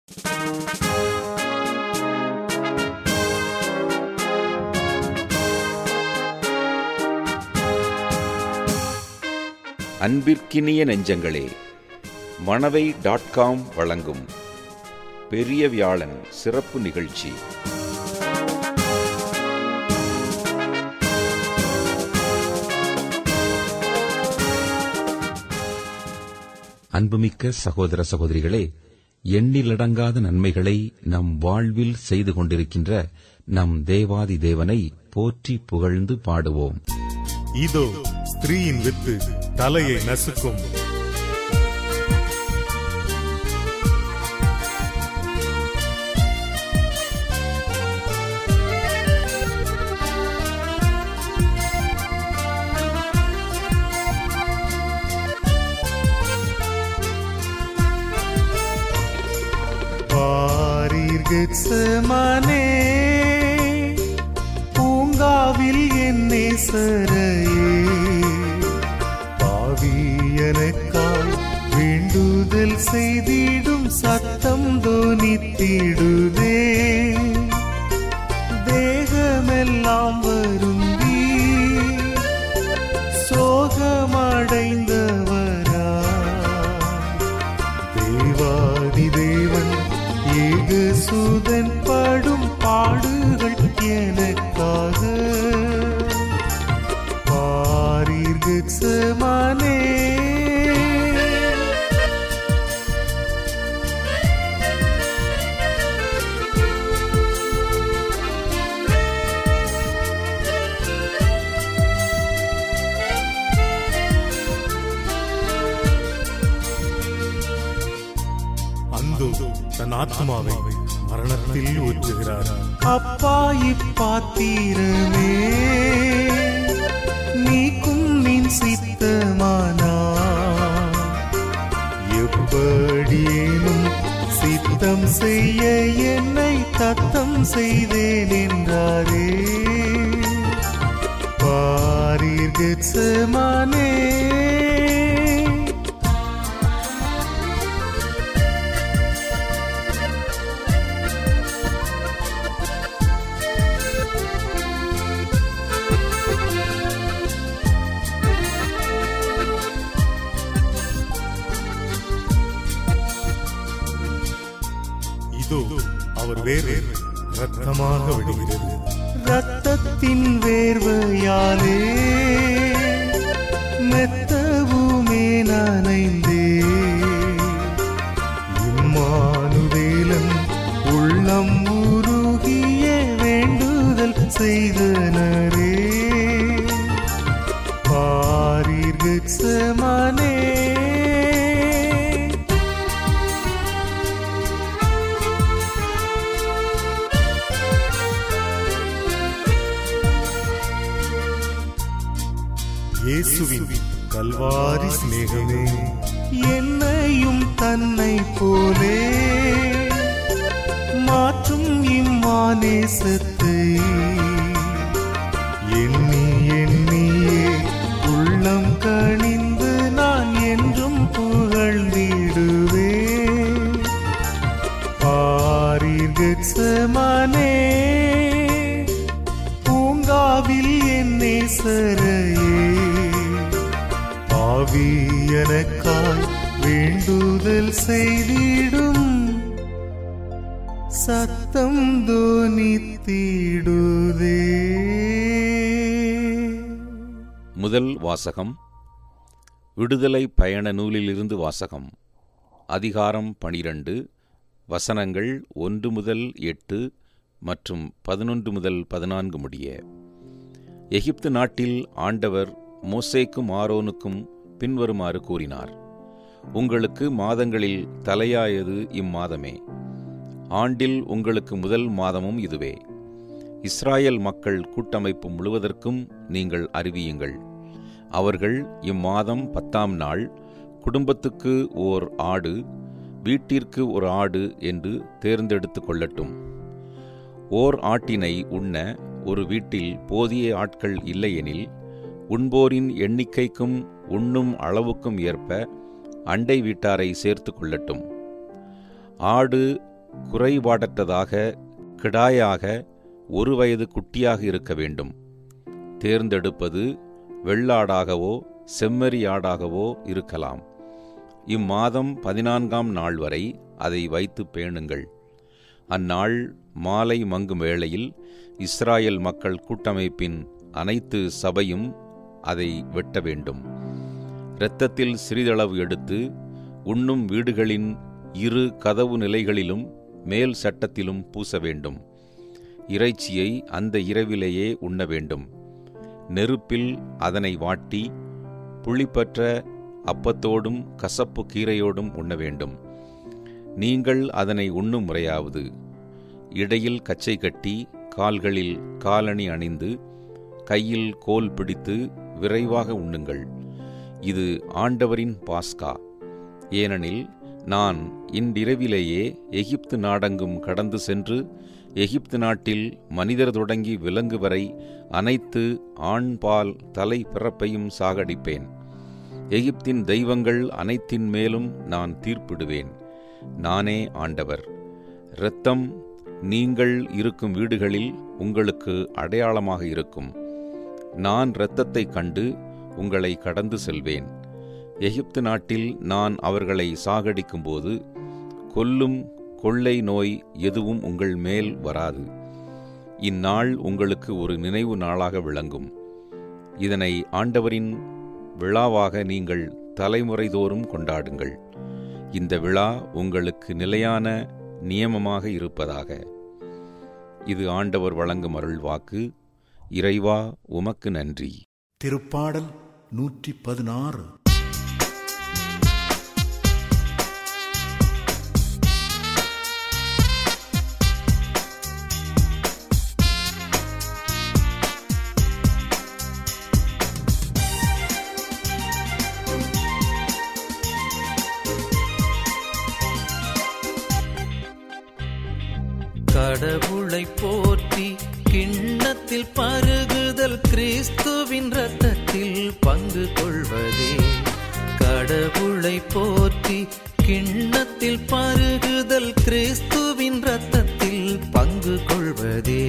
அன்பிற்கினிய நெஞ்சங்களே Manavai dot com வழங்கும் பெரிய வியாழன் சிறப்பு நிகழ்ச்சி அன்புமிக்க சகோதர சகோதரிகளே எண்ணிலடங்காத நன்மைகளை நம் வாழ்வில் செய்து கொண்டிருக்கின்ற நம் தேவாதி தேவனை போற்றி புகழ்ந்து பாடுவோம் இதோ ஸ்திரீயின் வித்து தலையை நசுக்கும் பாரீர்கெத்செமனே, பூங்காவில் என் நேசரையே பாவியனுக்காய் வேண்டுதல் செய்திடும் சத்தம் தோனித்திடுதே தேகமெல்லாம் வருந்தி சோகமடைந்தவரா தேவாதி தேவன் ஏக சூதன் படும் பாடுகள் எனக்காக பாரீர்கெத்செமனே அந்தோ தன் ஆத்மாவை மரணத்தில் ஊற்றுகிறார் அப்பா இப்பாத்திரமே நீக்கும் நின் சித்தமானா எப்படியேனும் சித்தம் செய்ய என்னை தத்தம் செய்தேன் என்றாரே பாரீர்கெத்செமனே இதோ அவர் வேறு ரத்தமாக விடுகிறது ரத்தத்தின் வேர்வையாலே மெத்தவுமே நனைந்தே இம்மானுவேலன் உள்ளம் உருகிய வேண்டுதல் செய்தனரே பாரீர்கெத்செமனே இயேசுவின் கல்வாரி சிநேகமே என்னையும் தன்னை போலே மாற்றும் இம்மானேசத்தை எண்ணி எண்ணியே உள்ளம் கணிந்து நான் என்றும் புகழ்ந்திடுவே பாரீர்கெத்செமனே பூங்காவில் என் நேசரையே ஆவி எனக்காய் வேண்டுதல் செய்திடும் சத்தம் தோனித்திடுதே முதல் வாசகம் விடுதலை பயண நூலிலிருந்து வாசகம் அதிகாரம் பனிரண்டு வசனங்கள் ஒன்று முதல் எட்டு மற்றும் பதினொன்று முதல் பதினான்கு முடிய எகிப்து நாட்டில் ஆண்டவர் மோசேக்கும் ஆரோனுக்கும் பின்வருமாறு கூறினார் உங்களுக்கு மாதங்களில் தலையாயது இம்மாதமே ஆண்டில் உங்களுக்கு முதல் மாதமும் இதுவே இஸ்ராயல் மக்கள் கூட்டமைப்பு முழுவதற்கும் நீங்கள் அறிவியுங்கள் அவர்கள் இம்மாதம் பத்தாம் நாள் குடும்பத்துக்கு ஓர் ஆடு வீட்டிற்கு ஒரு ஆடு என்று தேர்ந்தெடுத்து கொள்ளட்டும் ஓர் ஆட்டினை உண்ண ஒரு வீட்டில் போதிய ஆட்கள் இல்லையெனில் உண்போரின் எண்ணிக்கைக்கும் உண்ணும் அளவுக்கும் ஏற்ப அண்டை வீட்டாரை சேர்த்து கொள்ளட்டும் ஆடு குறைபாடற்றதாக கிடாயாக ஒரு வயது குட்டியாக இருக்க வேண்டும் தேர்ந்தெடுப்பது வெள்ளாடாகவோ செம்மறி ஆடாகவோ இருக்கலாம் இம்மாதம் பதினான்காம் நாள் வரை அதை வைத்து பேணுங்கள் அந்நாள் மாலை மங்கும் வேளையில் இஸ்ராயல் மக்கள் கூட்டமைப்பின் அனைத்து சபையும் அதை வெட்ட வேண்டும் இரத்தத்தில் சிறிதளவு எடுத்து உண்ணும் வீடுகளின் இரு கதவு நிலைகளிலும் மேல் சட்டத்திலும் பூச வேண்டும் இறைச்சியை அந்த இரவிலேயே உண்ண வேண்டும் நெருப்பில் அதனை வாட்டி புளிப்பற்ற அப்பத்தோடும் கசப்பு கீரையோடும் உண்ண வேண்டும் நீங்கள் அதனை உண்ணும் முறையாவது இடையில் கச்சை கட்டி கால்களில் காலணி அணிந்து கையில் கோல் பிடித்து விரைவாக உண்ணுங்கள் இது ஆண்டவரின் பாஸ்கா ஏனெனில் நான் இன்றிரவிலேயே எகிப்து நாடெங்கும் கடந்து சென்று எகிப்து நாட்டில் மனிதர் தொடங்கி விலங்கு வரை அனைத்து ஆண்பால் தலை பிறப்பையும் சாகடிப்பேன் எகிப்தின் தெய்வங்கள் அனைத்தின் மேலும் நான் தீர்ப்பிடுவேன் நானே ஆண்டவர் இரத்தம் நீங்கள் இருக்கும் வீடுகளில் உங்களுக்கு அடையாளமாக இருக்கும் நான் இரத்தத்தை கண்டு உங்களை கடந்து செல்வேன் எகிப்து நாட்டில் நான் அவர்களை சாகடிக்கும்போது கொல்லும் கொள்ளை நோய் எதுவும் உங்கள் மேல் வராது இந்நாள் உங்களுக்கு ஒரு நினைவு நாளாக விளங்கும் இதனை ஆண்டவரின் விழாவாக நீங்கள் தலைமுறைதோறும் கொண்டாடுங்கள் இந்த விழா உங்களுக்கு நிலையான நியமமாக இருப்பதாக இது ஆண்டவர் வழங்கும் அருள்வாக்கு இறைவா உமக்கு நன்றி திருப்பாடல் நூற்றி பதினாறு கடவுளை போற்றி கிண்ணத்தில் பருகுதல் கிறிஸ்துவின் ரத்தத்தில் பங்கு கொள்வதே கடவுளை போற்றி கிண்ணத்தில் பருகுதல் கிறிஸ்துவின் ரத்தத்தில் பங்கு கொள்வதே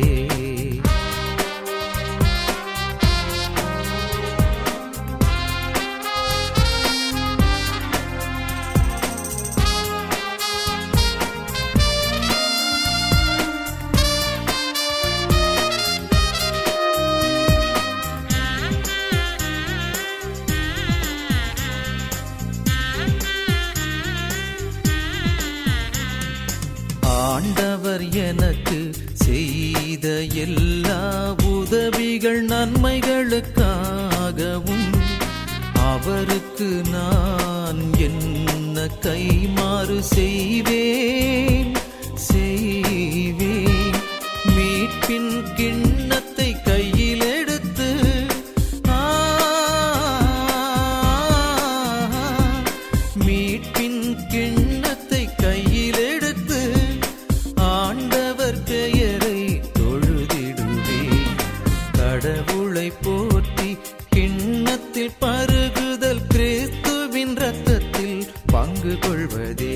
ஆண்டவர் எனக்கு செய்த எல்லா உதவிகள் நன்மைகளுக்காகவும் அவருக்கு நான் என்ன கைமாறு செய்வேன் செய்வேன் மீட்பின் கிண்ணத்தை கையில் எடுத்து ஆ, மீட்பின் கிண்ணத்தை கையில் எடுத்து ஆண்டவர் பெயரை தொழுதிடுவேன் கடவுளை போற்றி கிண்ணத்தில் பருகுதல் கிறிஸ்துவின் ரத்தத்தில் பங்கு கொள்வதே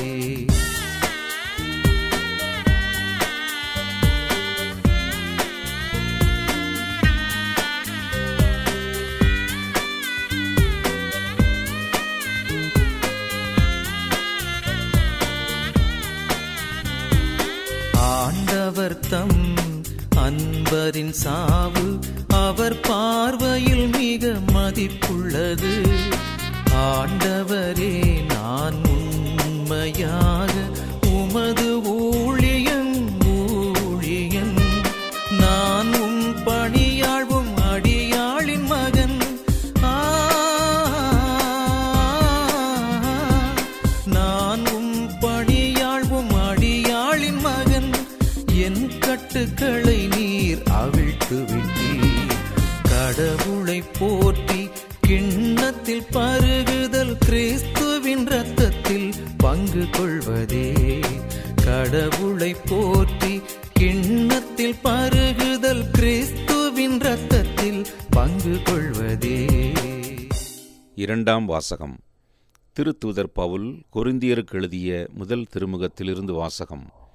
ஆண்டவர் தம் அன்பரின் சாவு அவர் பார்வையில் மிக மதிப்புள்ளது ஆண்டவரே நான் உண்மையாக உமது ஊழியன் ஊழியன் நான் உம் பணியாழ்வும் அடியாளின் மகன் ஆ நான் உம் பணியாழ்வும் அடியாளின் மகன் என் கட்டுக்களை நீர் அவிழ்த்து விட்டீர் கடவுளை போற்றி கிண்ணத்தில் பருகுதல் கிறிஸ்துவின் ரத்தத்தில் பங்கு கொள்வதே கடவுளை போற்றி கிண்ணத்தில் பருகுதல் கிறிஸ்துவின் ரத்தத்தில் பங்கு கொள்வதே இரண்டாம் வாசகம் திருத்தூதர் பவுல் கொரிந்தியருக்கு எழுதிய முதல் திருமுகத்திலிருந்து வாசகம்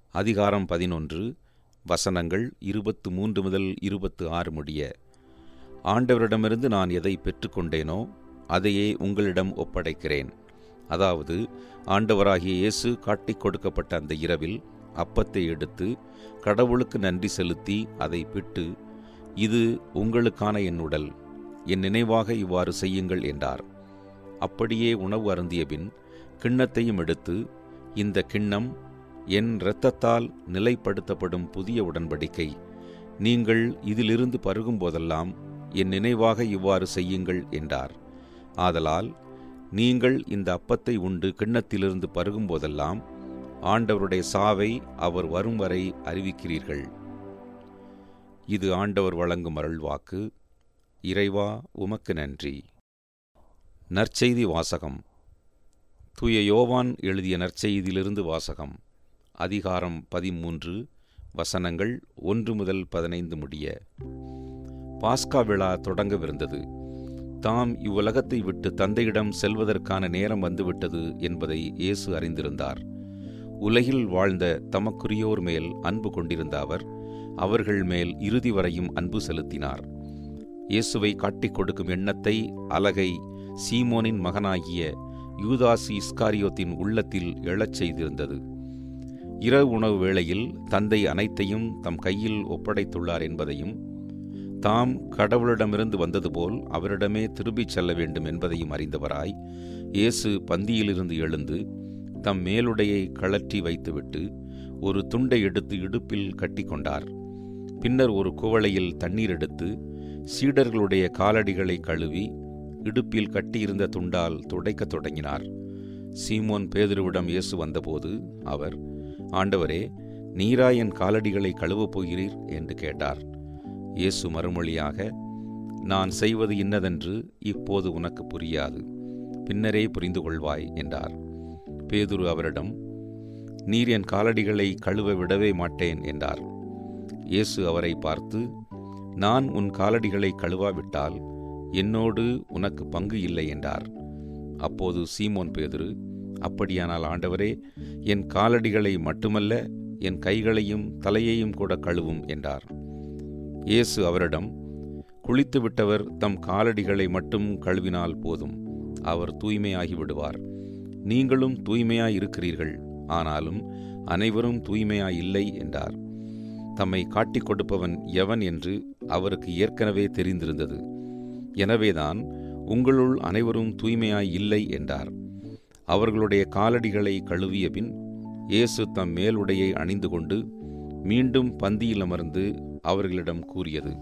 அதிகாரம் பதினொன்று வசனங்கள் இருபத்து மூன்று முதல் இருபத்து ஆறு முடிய ஆண்டவரிடமிருந்து நான் எதை பெற்றுக்கொண்டேனோ அதையே உங்களிடம் ஒப்படைக்கிறேன் அதாவது ஆண்டவராகிய இயேசு காட்டிக் கொடுக்கப்பட்ட அந்த இரவில் அப்பத்தை எடுத்து கடவுளுக்கு நன்றி செலுத்தி அதை பிட்டு இது உங்களுக்கான என் உடல் என் நினைவாக இவ்வாறு செய்யுங்கள் என்றார் அப்படியே உணவு அருந்தியபின் கிண்ணத்தையும் எடுத்து இந்த கிண்ணம் என் இரத்தத்தால் நிலைப்படுத்தப்படும் புதிய உடன்படிக்கை நீங்கள் இதிலிருந்து பருகும்போதெல்லாம் என் நினைவாக இவ்வாறு செய்யுங்கள் என்றார் ஆதலால் நீங்கள் இந்த அப்பத்தை உண்டு கிண்ணத்திலிருந்து பருகும்போதெல்லாம் ஆண்டவருடைய சாவை அவர் வரும் வரை அறிவிக்கிறீர்கள் இது ஆண்டவர் வழங்கும் அருள்வாக்கு இறைவா உமக்கு நன்றி நற்செய்தி வாசகம் தூய யோவான் எழுதிய நற்செய்தியிலிருந்து வாசகம் அதிகாரம் பதிமூன்று வசனங்கள் ஒன்று முதல் பதினைந்து முடிய பாஸ்கா விழா தொடங்கவிருந்தது தாம் இவ்வுலகத்தை விட்டு தந்தையிடம் செல்வதற்கான நேரம் வந்துவிட்டது என்பதை இயேசு அறிந்திருந்தார் உலகில் வாழ்ந்த தமக்குரியோர் மேல் அன்பு கொண்டிருந்த அவர் அவர்கள் மேல் இறுதி வரையும் அன்பு செலுத்தினார் இயேசுவை காட்டிக் கொடுக்கும் எண்ணத்தை அலகை சீமோனின் மகனாகிய யூதாசி இஸ்காரியோத்தின் உள்ளத்தில் எழச் செய்திருந்தது இரவு உணவு வேளையில் தந்தை அனைத்தையும் தம் கையில் ஒப்படைத்துள்ளார் என்பதையும் தாம் கடவுளிடமிருந்து வந்தது போல் அவரிடமே திரும்பிச் செல்ல வேண்டும் என்பதையும் அறிந்தவராய் இயேசு பந்தியிலிருந்து எழுந்து தம் மேலுடையை கழற்றி வைத்துவிட்டு ஒரு துண்டை எடுத்து இடுப்பில் கட்டிக்கொண்டார் பின்னர் ஒரு குவளையில் தண்ணீர் எடுத்து சீடர்களுடைய காலடிகளை கழுவி இடுப்பில் கட்டியிருந்த துண்டால் துடைக்கத் தொடங்கினார் சீமோன் பேதுருவிடம் இயேசு வந்தபோது அவர் ஆண்டவரே நீரா என் காலடிகளை கழுவப் போகிறீர் என்று கேட்டார் இயேசு மறுமொழியாக நான் செய்வது இன்னதென்று இப்போது உனக்கு புரியாது பின்னரே புரிந்து கொள்வாய் என்றார் பேதுரு அவரிடம் நீர் என் காலடிகளை கழுவ விடவே மாட்டேன் என்றார் இயேசு அவரை பார்த்து நான் உன் காலடிகளை கழுவாவிட்டால் என்னோடு உனக்கு பங்கு இல்லை என்றார் அப்போது சீமோன் பேதுரு அப்படியானால் ஆண்டவரே என் காலடிகளை மட்டுமல்ல என் கைகளையும் தலையையும் கூட கழுவும் என்றார் இயேசு அவரிடம் குளித்து விட்டவர் தம் காலடிகளை மட்டும் கழுவினால் போதும் அவர் தூய்மையாகி விடுவார் நீங்களும் தூய்மையாய் இருக்கிறீர்கள் ஆனாலும் அனைவரும் தூய்மையாய் இல்லை என்றார் தம்மை காட்டிக் கொடுப்பவன் எவன் என்று அவருக்கு ஏற்கனவே தெரிந்திருந்தது எனவேதான் உங்களுள் அனைவரும் தூய்மையாய் இல்லை என்றார் அவர்களுடைய காலடிகளை கழுவிய பின் இயேசு தம் மேலுடையை அணிந்து கொண்டு மீண்டும் பந்தியில் அமர்ந்து அவர்களிடம் கூறியது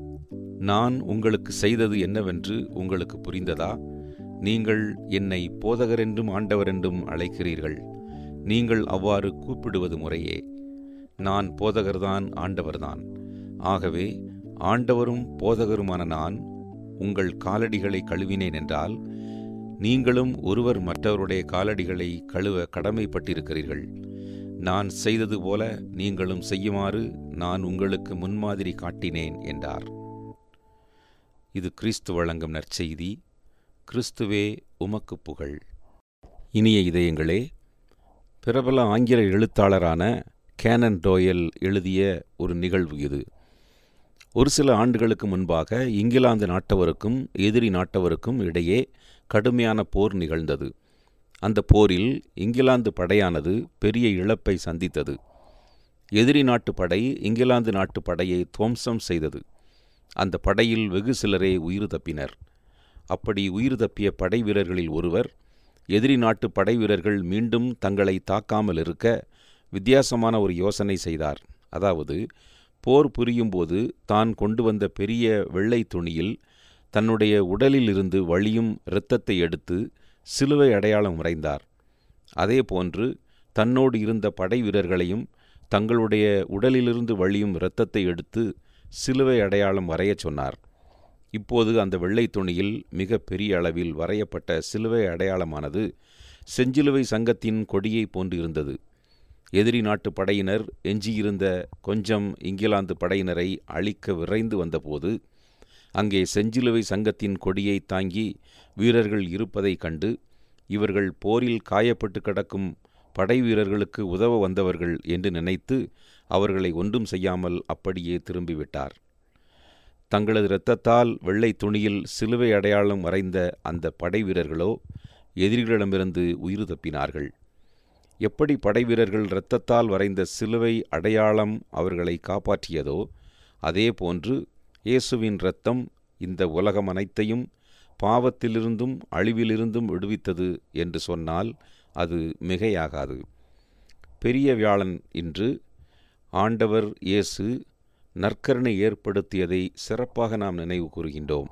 நான் உங்களுக்கு செய்தது என்னவென்று உங்களுக்கு புரிந்ததா நீங்கள் என்னை போதகர் என்றும் ஆண்டவர் என்றும் அழைக்கிறீர்கள் நீங்கள் அவ்வாறு கூப்பிடுவது முறையே நான் போதகர்தான் ஆண்டவர்தான் ஆகவே ஆண்டவரும் போதகருமான நான் உங்கள் காலடிகளை கழுவினேன் என்றால் நீங்களும் ஒருவர் மற்றவருடைய காலடிகளை கழுவ கடமைப்பட்டிருக்கிறீர்கள் நான் செய்தது போல நீங்களும் செய்யுமாறு நான் உங்களுக்கு முன்மாதிரி காட்டினேன் என்றார் இது கிறிஸ்து வழங்கும் நற்செய்தி கிறிஸ்துவே உமக்கு புகழ் இனிய இதயங்களே பிரபல ஆங்கில எழுத்தாளரான கேனன் டோயல் எழுதிய ஒரு நிகழ்வு இது ஒரு சில ஆண்டுகளுக்கு முன்பாக இங்கிலாந்து நாட்டவருக்கும் எதிரி நாட்டவருக்கும் இடையே கடுமையான போர் நிகழ்ந்தது அந்த போரில் இங்கிலாந்து படையானது பெரிய இழப்பை சந்தித்தது எதிரி நாட்டு படை இங்கிலாந்து நாட்டு படையை துவம்சம் செய்தது அந்த படையில் வெகு சிலரே உயிர் தப்பினர் அப்படி உயிர் தப்பிய படை வீரர்களில் ஒருவர் எதிரி நாட்டு படை வீரர்கள் மீண்டும் தங்களை தாக்காமல் இருக்க வித்தியாசமான ஒரு யோசனை செய்தார் அதாவது போர் புரியும்போது தான் கொண்டு வந்த பெரிய வெள்ளை துணியில் தன்னுடைய உடலில் இருந்து வழியும் இரத்தத்தை எடுத்து சிலுவை அடையாளம் வரைந்தார் அதே போன்று தன்னோடு இருந்த படை வீரர்களையும் தங்களுடைய உடலிலிருந்து வழியும் இரத்தத்தை எடுத்து சிலுவை அடையாளம் வரையச் சொன்னார் இப்போது அந்த வெள்ளை துணியில் மிக பெரிய அளவில் வரையப்பட்ட சிலுவை அடையாளமானது செஞ்சிலுவை சங்கத்தின் கொடியை போன்று இருந்தது எதிரி நாட்டு படையினர் எஞ்சியிருந்த கொஞ்சம் இங்கிலாந்து படையினரை அழிக்க விரைந்து வந்தபோது அங்கே செஞ்சிலுவை சங்கத்தின் கொடியை தாங்கி வீரர்கள் இருப்பதைக் கண்டு இவர்கள் போரில் காயப்பட்டு கிடக்கும் படை வீரர்களுக்கு உதவ வந்தவர்கள் என்று நினைத்து அவர்களை ஒன்றும் செய்யாமல் அப்படியே திரும்பிவிட்டார் தங்களது இரத்தத்தால் வெள்ளை துணியில் சிலுவை அடையாளம் வரைந்த அந்த படை வீரர்களோ எதிரிகளிடமிருந்து உயிர் தப்பினார்கள் எப்படி படை வீரர்கள் இரத்தத்தால் வரைந்த சிலுவை அடையாளம் அவர்களை காப்பாற்றியதோ அதே போன்று இயேசுவின் இரத்தம் இந்த உலகம் அனைத்தையும் பாவத்திலிருந்தும் அழிவிலிருந்தும் விடுவித்தது என்று சொன்னால் அது மிகையாகாது பெரிய வியாழன் இன்று ஆண்டவர் இயேசு நற்கருணை ஏற்படுத்தியதை சிறப்பாக நாம் நினைவு கூறுகின்றோம்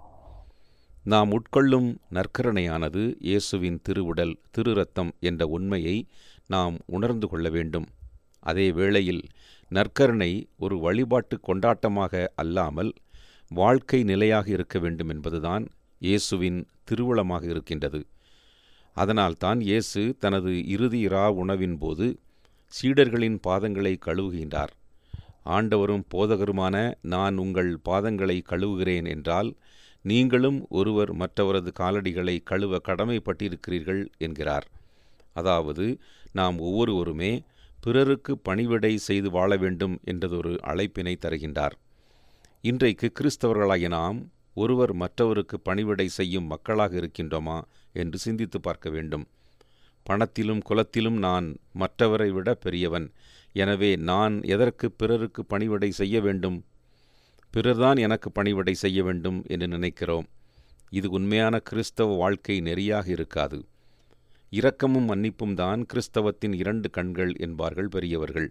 நாம் உட்கொள்ளும் நற்கருணையானது இயேசுவின் திருவுடல் திரு ரத்தம் என்ற உண்மையை நாம் உணர்ந்து கொள்ள வேண்டும் அதே வேளையில் நற்கருணை ஒரு வழிபாட்டு கொண்டாட்டமாக அல்லாமல் வாழ்க்கை நிலையாக இருக்க வேண்டும் என்பதுதான் இயேசுவின் திருவுளமாக இருக்கின்றது அதனால்தான் இயேசு தனது இறுதி இரா உணவின் போது சீடர்களின் பாதங்களை கழுவுகின்றார் ஆண்டவரும் போதகருமான நான் உங்கள் பாதங்களை கழுவுகிறேன் என்றால் நீங்களும் ஒருவர் மற்றவரது காலடிகளை கழுவ கடமைப்பட்டிருக்கிறீர்கள் என்கிறார் அதாவது நாம் ஒவ்வொருவருமே பிறருக்கு பணிவிடை செய்து வாழ வேண்டும் என்றதொரு அழைப்பினை தருகின்றார் இன்றைக்கு கிறிஸ்தவர்களாகிய நாம் ஒருவர் மற்றவருக்கு பணிவிடை செய்யும் மக்களாக இருக்கின்றோமா என்று சிந்தித்து பார்க்க வேண்டும் பணத்திலும் குலத்திலும் நான் மற்றவரை விட பெரியவன் எனவே நான் எதற்கு பிறருக்கு பணிவிடை செய்ய வேண்டும் பிறர்தான் எனக்கு பணிவிடை செய்ய வேண்டும் என்று நினைக்கிறோம் இது உண்மையான கிறிஸ்தவ வாழ்க்கை நெறியாக இருக்காது இரக்கமும் மன்னிப்பும் தான் கிறிஸ்தவத்தின் இரண்டு கண்கள் என்பார்கள் பெரியவர்கள்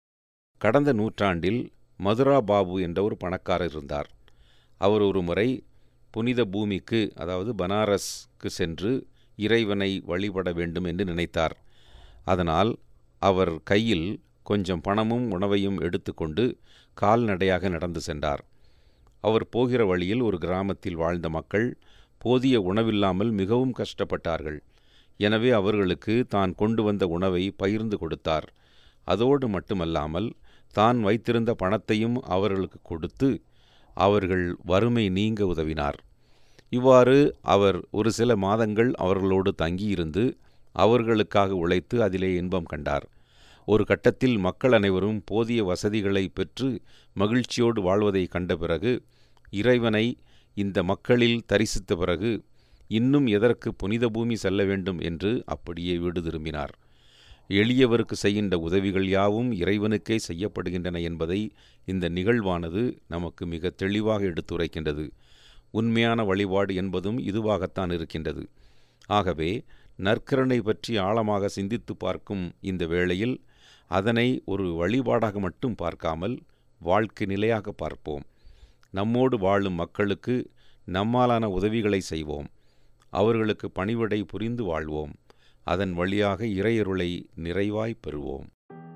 கடந்த நூற்றாண்டில் மதுரா பாபு என்ற ஒரு பணக்காரர் இருந்தார் அவர் ஒரு முறை புனித பூமிக்கு அதாவது பனாரஸ்க்கு சென்று இறைவனை வழிபட வேண்டும் என்று நினைத்தார் அதனால் அவர் கையில் கொஞ்சம் பணமும் உணவையும் எடுத்துக்கொண்டு கால்நடையாக நடந்து சென்றார் அவர் போகிற வழியில் ஒரு கிராமத்தில் வாழ்ந்த மக்கள் போதிய உணவில்லாமல் மிகவும் கஷ்டப்பட்டார்கள் எனவே அவர்களுக்கு தான் கொண்டு வந்த உணவை பகிர்ந்து கொடுத்தார் அதோடு மட்டுமல்லாமல் தான் வைத்திருந்த பணத்தையும் அவர்களுக்கு கொடுத்து அவர்கள் வறுமை நீங்க உதவினார் இவ்வாறு அவர் ஒரு சில மாதங்கள் அவர்களோடு தங்கியிருந்து அவர்களுக்காக உழைத்து அதிலே இன்பம் கண்டார் ஒரு கட்டத்தில் மக்கள் அனைவரும் போதிய வசதிகளை பெற்று மகிழ்ச்சியோடு வாழ்வதை கண்ட பிறகு இறைவனை இந்த மக்களில் தரிசித்த பிறகு இன்னும் எதற்கு புனித பூமி செல்ல வேண்டும் என்று அப்படியே வீடு திரும்பினார் எளியவருக்கு செய்கின்ற உதவிகள் யாவும் இறைவனுக்கே செய்யப்படுகின்றன என்பதை இந்த நிகழ்வானது நமக்கு மிக தெளிவாக எடுத்துரைக்கின்றது உண்மையான வழிபாடு என்பதும் இதுவாகத்தான் இருக்கின்றது ஆகவே நற்கருணை பற்றி ஆழமாக சிந்தித்து பார்க்கும் இந்த வேளையில் அதனை ஒரு வழிபாடாக மட்டும் பார்க்காமல் வாழ்க்கை நிலையாக பார்ப்போம் நம்மோடு வாழும் மக்களுக்கு நம்மாலான உதவிகளை செய்வோம் அவர்களுக்கு பணிவிடை புரிந்து வாழ்வோம் அதன் வழியாக இறையருளை நிறைவாய் பெறுவோம்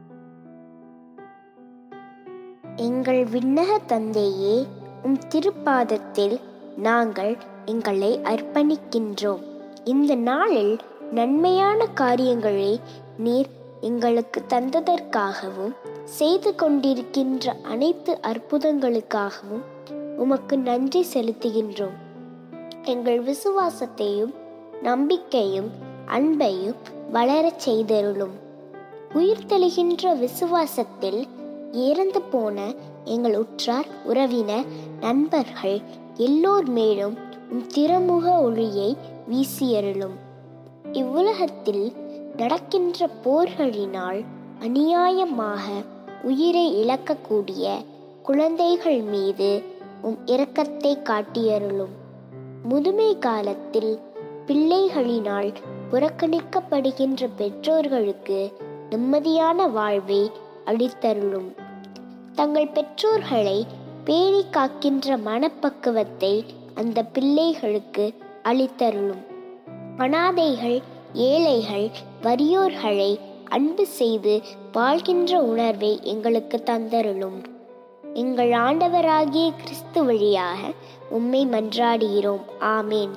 எங்கள் விண்ணக தந்தையே உம் திருப்பாதத்தில் நாங்கள் எங்களை அர்ப்பணிக்கின்றோம் இந்த நாளில் நன்மையான காரியங்களை நீர் எங்களுக்கு தந்ததற்காகவும் செய்து கொண்டிருக்கின்ற அனைத்து அற்புதங்களுக்காகவும் உமக்கு நன்றி செலுத்துகின்றோம் எங்கள் விசுவாசத்தையும் நம்பிக்கையும் அன்பையும் வளரச் செய்தருளும் உயிர்த்தெழுகின்ற விசுவாசத்தில் இறந்து போன எங்கள் உற்றார் உறவினர் நண்பர்கள் எல்லோர் மேலும் உம் திருமுக ஒளியை வீசியருளும் இவ்வுலகத்தில் நடக்கின்ற போர்களினால் அநியாயமாக உயிரை இழக்கக்கூடிய குழந்தைகள் மீது உம் இரக்கத்தை காட்டியருளும் முதுமை காலத்தில் பிள்ளைகளினால் புறக்கணிக்கப்படுகின்ற பெற்றோர்களுக்கு நிம்மதியான வாழ்வை அளித்தருளும் தங்கள் பெற்றோர்களை பேணி காக்கின்ற மனப்பக்குவத்தை அந்த பிள்ளைகளுக்கு அளித்தருளும் அனாதைகள் ஏழைகள் வறியோர்களை அன்பு செய்து வாழ்கின்ற உணர்வை எங்களுக்கு தந்தருளும் எங்கள் ஆண்டவராகிய கிறிஸ்து வழியாக உம்மை மன்றாடுகிறோம் ஆமேன்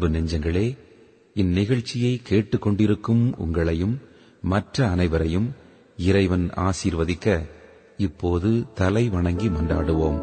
அன்பு நெஞ்சங்களே இந்நிகழ்ச்சியை கேட்டுக்கொண்டிருக்கும் உங்களையும் மற்ற அனைவரையும் இறைவன் ஆசீர்வதிக்க இப்போது தலை வணங்கி மன்றாடுவோம்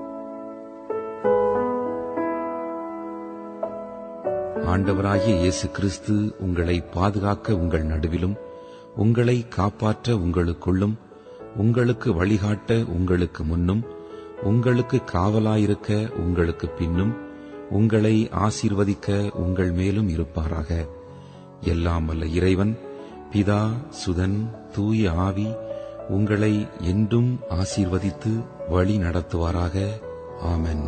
ஆண்டவராகிய இயேசு கிறிஸ்து உங்களை பாதுகாக்க உங்கள் நடுவிலும் உங்களை காப்பாற்ற உங்களுக்குள்ளும் உங்களுக்கு வழிகாட்ட உங்களுக்கு முன்னும் உங்களுக்கு காவலாயிருக்க உங்களுக்கு பின்னும் உங்களை ஆசீர்வதிக்க உங்கள் மேலும் இருப்பாராக எல்லாம் வல்ல இறைவன் பிதா சுதன் தூய ஆவி உங்களை என்றும் ஆசீர்வதித்து வழி நடத்துவாராக ஆமென்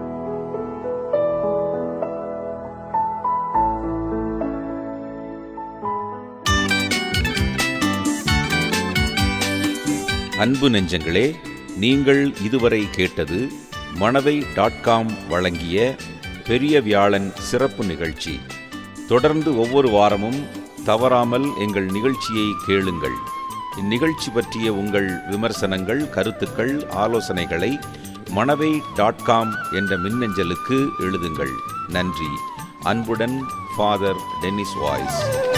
அன்பு நெஞ்சங்களே நீங்கள் இதுவரை கேட்டது மணவை டாட் காம் வழங்கிய பெரிய வியாழன் சிறப்பு நிகழ்ச்சி தொடர்ந்து ஒவ்வொரு வாரமும் தவறாமல் எங்கள் நிகழ்ச்சியை கேளுங்கள் இந்நிகழ்ச்சி பற்றிய உங்கள் விமர்சனங்கள் கருத்துக்கள் ஆலோசனைகளை மணவை டாட் காம் என்ற மின்னஞ்சலுக்கு எழுதுங்கள் நன்றி அன்புடன் ஃபாதர் டென்னிஸ் வாய்ஸ்